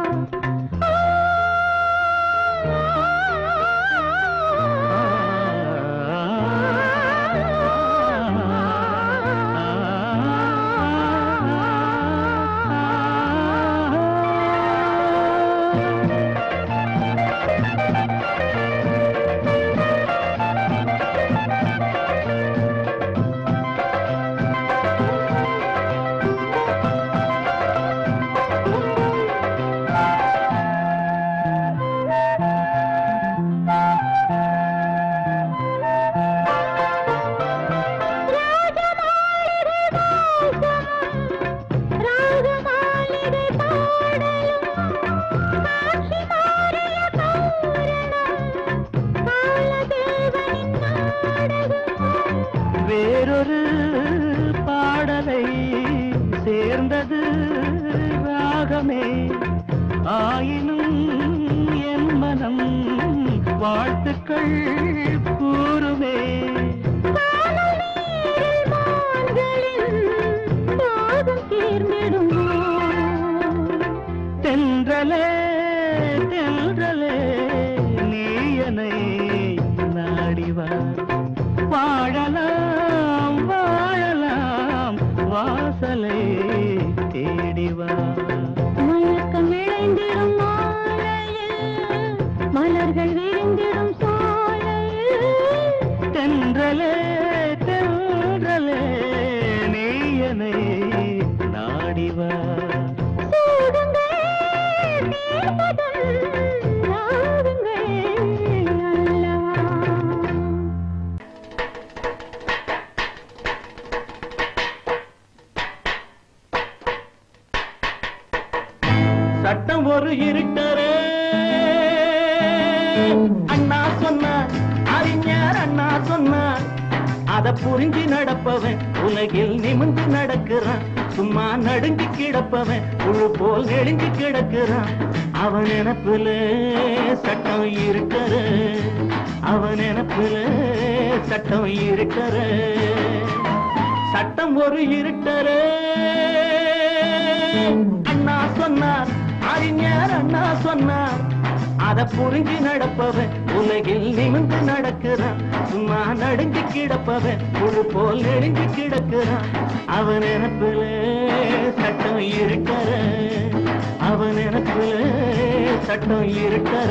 ராகமாளிகை பாடலும் காட்சி மாறிய தோரணம் காலதேவனின் நாடகம் வேறொரு பாடலை சேர்ந்தது ராகமே ஆயினும் என் மனம் வாழ்த்துக்கள் கூறுமே காலநீரில் மான்களின் தாகம் தீர்ந்திடுமோ தென்றலே தென்றலே நீ என்னை நாடிவா வாழலாம் வாழலாம் வாசலை தேடிவா மயக்கம் விளைந்திடும் மாலையில் மலர்கள் விரிந்திடும் சோலையில் தென்றலே தென்றலே நீ என்னை நாடிவா சூடுங்கள் தீர்ப்பதும் ராகங்கள் அல்லவா சட்டம் ஒரு இருட்டரே அண்ணா சொன்னார் அறிஞர் அண்ணா சொன்னார் அத புரிஞ்சு நடப்பவன் உலகில் நிமிர்ந்து நடக்கிறான் சும்மா நடுங்கி கிடப்பவன் புழு போல் நெடுங்கி கிடக்கிறான் அவன் நினப்புல சட்டம் இருக்கிற அவன் நினப்புல சட்டம் இருக்கிற சட்டம் ஒரு இருட்டரே அண்ணா சொன்னார் அறிஞர் அண்ணா சொன்னார் அத புரிஞ்சு நடப்பவன் உலகில் நிமிர்ந்து நடக்கிறான் சும்மா நடுங்கி கிடப்பவன் புழு போல் நெடுங்கி கிடக்கிறான் அவன் நினப்புல சட்டம் இருக்கிற அவன் நினப்புல சட்டம் இருக்கிற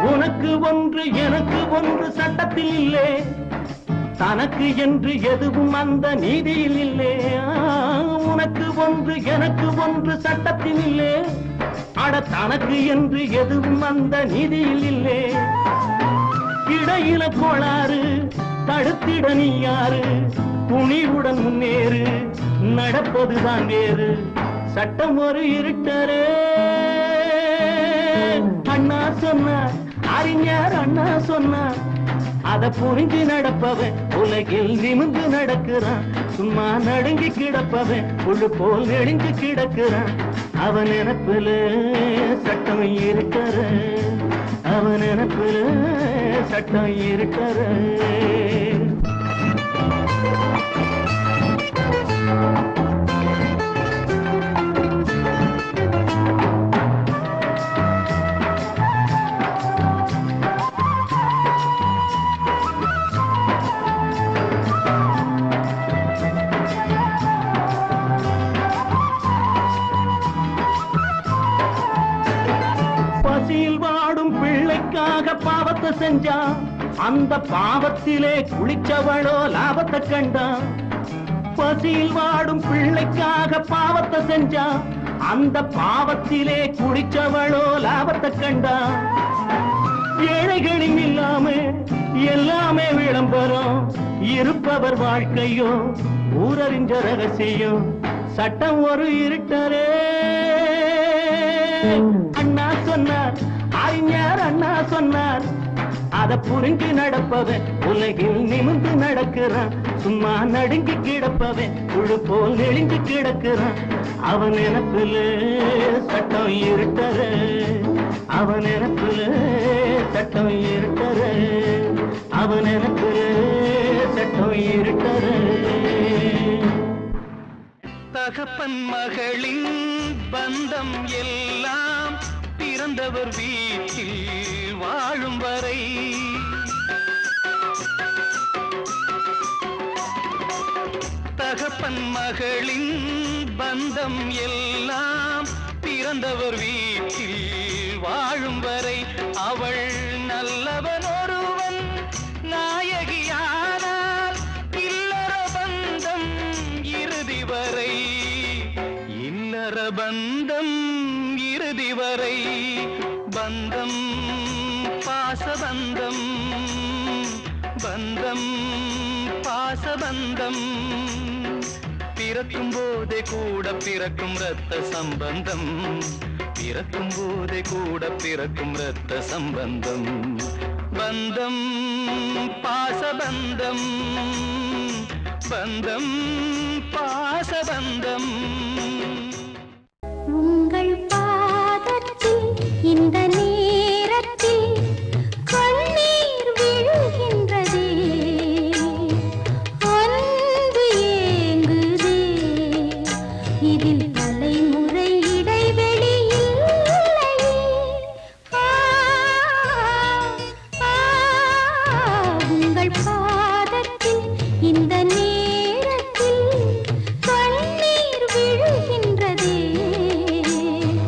உனக்கு ஒன்று எனக்கு ஒன்று சட்டத்தில் இல்லே தனக்கு என்று எதுவும் அந்த நீதியில் இல்லே ஆ, உனக்கு ஒன்று எனக்கு ஒன்று சட்டத்தில் இல்லே அட தனக்கு என்று எதுவும் அந்த நீதியில் இல்லே இடையில கோளாறு தடுத்திட நீ யாரு துணிவுடன் முன்னேறு நடப்பதுதான் வேறு சட்டம் ஒரு இருட்டரே அண்ணா சொன்னார் அறிஞர் அண்ணா சொன்னார் அத புரிஞ்சு நடப்பவன் உலகில் நிமிந்து நடக்கிறான் சும்மா நடுங்கி கிடப்பவன் புழு போல் நெடுங்கி கிடக்கிறான் அவன் நினப்புல சட்டம் இருக்கிற அவன் நினப்புல சட்டம் இருக்கிற பசியில் வாடும் பிள்ளைக்காக பாவத்தை செஞ்சான் அந்த பாவத்திலே குளிச்சவளோ லாபத்தை கண்டான் பசியில் வாடும் பிள்ளைக்காக பாவத்தை செஞ்சான் அந்த பாவத்திலே குளிச்சவளோ லாபத்தை கண்டான் ஏழைகளின் இல்லாம எல்லாமே விளம்பரம் இருப்பவர் வாழ்க்கையோ ஊரறிஞ்ச ரகசியம் சட்டம் ஒரு இருட்டரே அண்ணா சொன்னார் அறிஞர் அண்ணா சொன்னார் அத புரிஞ்சு நடப்பவன் உலகில் நிமிந்து நடக்கிறான் சும்மா நடுங்கி கிடப்பவன் குழு போல் நெளிஞ்சு கிடக்கிறான் அவன் நினப்புல சட்டம் இருட்டற அவன் நினப்புல சட்டம் இருட்டற அவன் நினப்புல சட்டம் இருட்டற தகப்பன் மகளின் பந்தம் எல்லாம் பிறந்தவர் வீட்டில் வாழும் வரை தகப்பன் மகளின் பந்தம் எல்லாம் பிறந்தவர் வீட்டில் வாழும் வரை அவள் நல்லவன் ஒருவன் நாயகியானால் இல்லற பந்தம் இறுதி வரை இல்லற பந்தம் இறுதி வரை பந்தம் பாசபந்தம் பந்தம் பாசபந்தம் பிறக்கும் போதே கூட பிறக்கும் ரத்த சம்பந்தம் பிறக்கும் போதே கூட பிறக்கும் ரத்த சம்பந்தம் பந்தம் பாசபந்தம் பந்தம் பாசபந்தம் உங்கள் பாதத்தில் இந்த நேரத்தில் கண்ணீர் விழுகின்றதே அன்பு ஏங்குதே இதில் தலைமுறை இடைவெளி இல்லையே ஆ, ஆ, உங்கள் பாதத்தில் இந்த நேரத்தில் கண்ணீர் விழுகின்றதே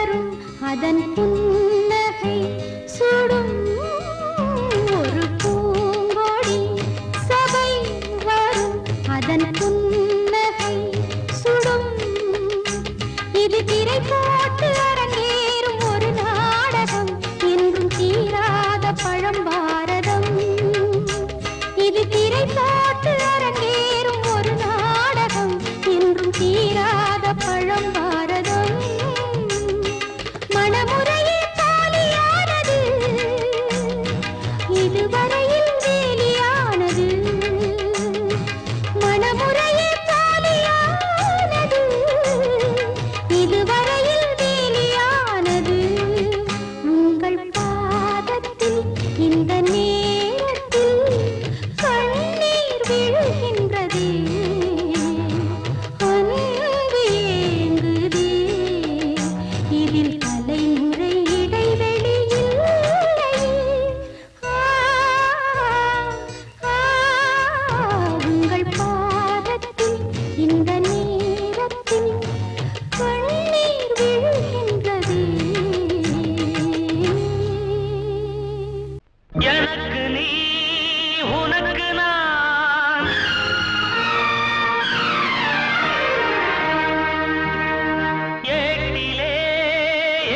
வரும் அதன் புன்னகை சுடும் ஒரு பூங்கொடி சபை வரும் அதன் புன்னகை சுடும் இது திரை போட்டு அரங்கேறும் ஒரு நாடகம் என்றும் தீராத பழம்பாரதம் இது திரை போட்டு அரங்கேறும் ஒரு நாடகம் என்றும் தீராத பழம்பாரதம் மணமுறையே தாலியானது இதுவரையில் வேலியானது மணமுறையே தாலியானது இதுவரையில் வேலியானது உங்கள் பாதத்தில் இந்த நேரத்தில் கண்ணீர் விழுகின்றதே அன்பு ஏங்குதே இதில் தலைமுறை இடைவெளி இல்லையே ஆ, ஆ, உங்கள் பாதத்தில் இந்த நேரத்தில் கண்ணீர் விழுகின்றதே எனக்கு நீ உனக்கு நான் ஏட்டிலே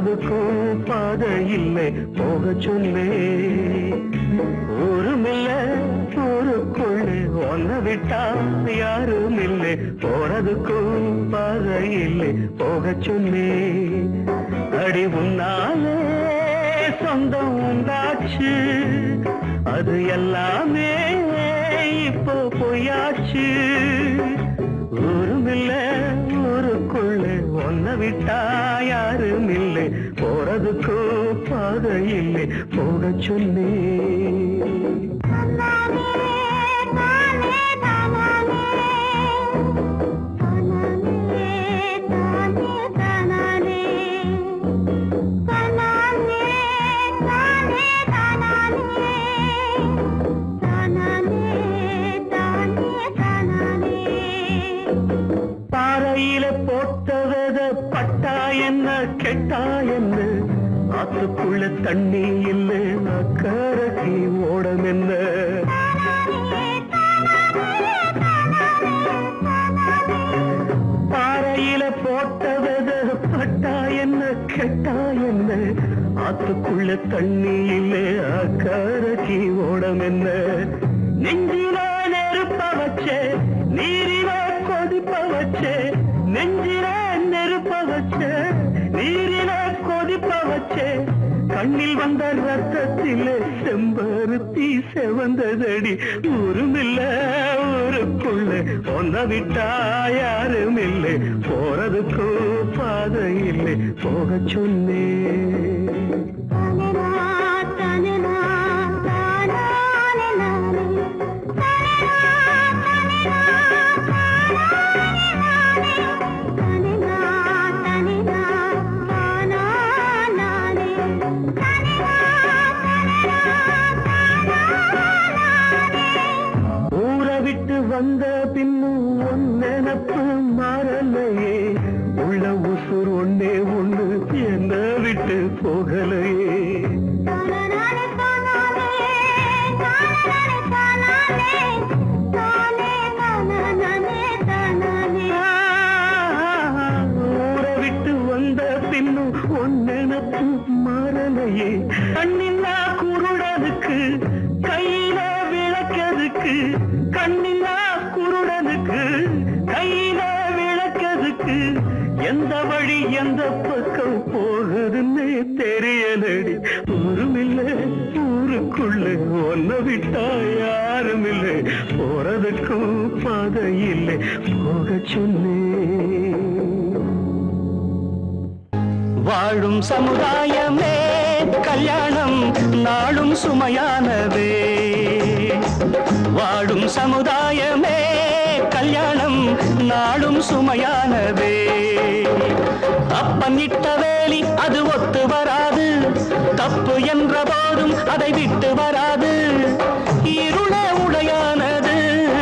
போறதுக்கும் பாதை இல்லை போக சொன்னே ஊருமில்ல ஊருக்குள்ளே ஒன்ன விட்டா யாரும் இல்லை போறதுக்கும் பாதை இல்லை போக சொன்னே அடி உன்னாலே சொந்தம் உண்டாச்சு அது எல்லாமே இப்போ பொய்யாச்சு ஊருமில்ல ஊருக்குள்ள ஒன்ன விட்டா யாரும் இல்லை போறதுக்கு பாதை இல்லை போக சொல்லி பாறையில போட்ட வித பட்டா என்ன கெட்டா என்ன ஆத்துக்குள்ள தண்ணி இல்லை அக்கறைக்கு ஓடம் என்ன பாறையில போட்ட வித பட்டா என்ன கெட்டா என்ன ஆத்துக்குள்ள தண்ணி இல்லை அக்கறைக்கு ஓடம் என்ன நெஞ்சில நெருப்ப வச்சே நீரில கொதிப்ப வச்சே நெஞ்சில நெருப்ப வச்சே நீரில கொதிப்ப வச்சே கண்ணில் வந்த ரத்தத்திலே செம்பருத்தி செவந்ததடி ஊருமில்ல ஊருக்குள்ள ஒன்ன விட்டா யாரும் இல்லை போறதுக்கு பாதை இல்லை போக சொன்னே ஊரை விட்டு வந்த பின்னும் உன் நினப்பு மாறலையே உள்ள உசுர் ஒன்னே ஒண்ணு என்ன விட்டு போகலையே ஊரை விட்டு வந்த பின்னும் உன் நினப்பு மாறலையே கண்ணில்லா குருடனுக்கு கையில விளக்கதுக்கு கண்ணில்லா குருடனுக்கு கையில விளக்கதுக்கு எந்த வழி எந்த பக்கம் போகுதுன்னே தெரியலடி ஊருமில்ல ஊருக்குள்ள ஒன்ன விட்டா யாரும் இல்லை போறதுக்கும் பாதை இல்லை போக சொன்னேன் வாழும் சமுதாயமே கல்யாணம் நாளும் சுமையானதே வாழும் சமுதாயமே கல்யாணம் நாளும் சுமையானதே அப்பன் இட்ட வேலி அது ஒத்து வராது தப்பு என்ற போதும் அதை விட்டு வராது இருள உடையானது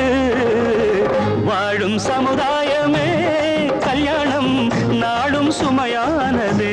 வாழும் சமுதாயமே கல்யாணம் நாளும் சுமையானதே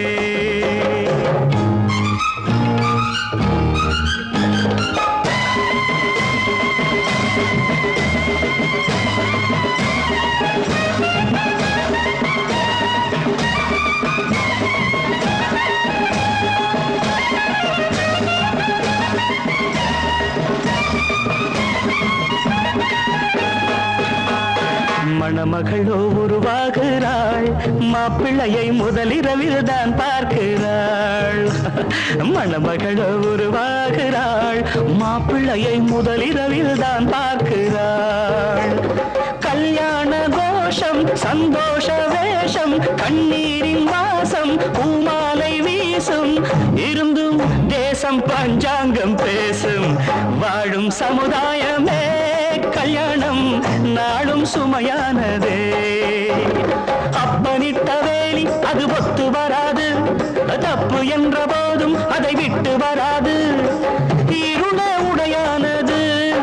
மணமகளோ உருவாகிறாள் மாப்பிள்ளையை முதலிரவில் தான் பார்க்கிறாள் மணமகளோ உருவாகிறாள் மாப்பிள்ளையை முதலிரவில் தான் பார்க்கிறாள் கல்யாண கோஷம் சந்தோஷ வேஷம் கண்ணீரின் வாசம் பூமாலை வீசும் இருந்தும் தேசம் பஞ்சாங்கம் பேசும் வாழும் சமுதாயமே கல்யாணம் நாளும் சுமையானதே அப்பனிட்ட வேலி அது ஒத்து வராது தப்பு என்ற போதும் அதை விட்டு வராது இருள உடையானது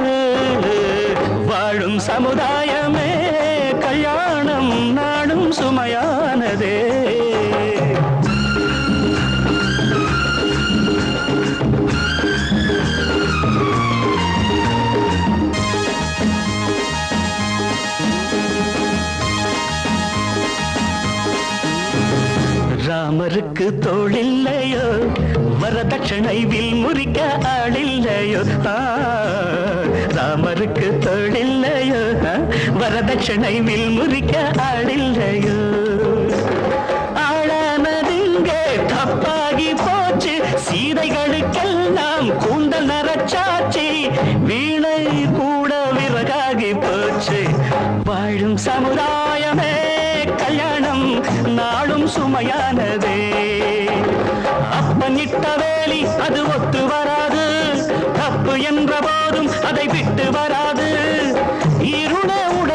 வாழும் சமுதாயமே கல்யாணம் நாடும் சுமையானதே ராமருக்கு ராமருக்கு தோளில்லையோ வரதட்சணை வில் முறிக்க ஆளில்லையோ ஆ, ராமருக்கு தோளில்லையோ ஆ, வரதட்சணை வில் முறிக்க ஆளில்லையோ ஆளானதிங்கே தப்பாகி போச்சு சீதைகளுக்கெல்லாம் கூந்தல் நரச்சாச்சி வீணை கூட விறகாகி போச்சு வாழும் சமுதாயமே கல்யாணம் நாளும் சுமையானதே அப்பனிட்ட வேலி அது ஒத்து வராது தப்பு என்ற போதும் அதை விட்டு வராது இருள உட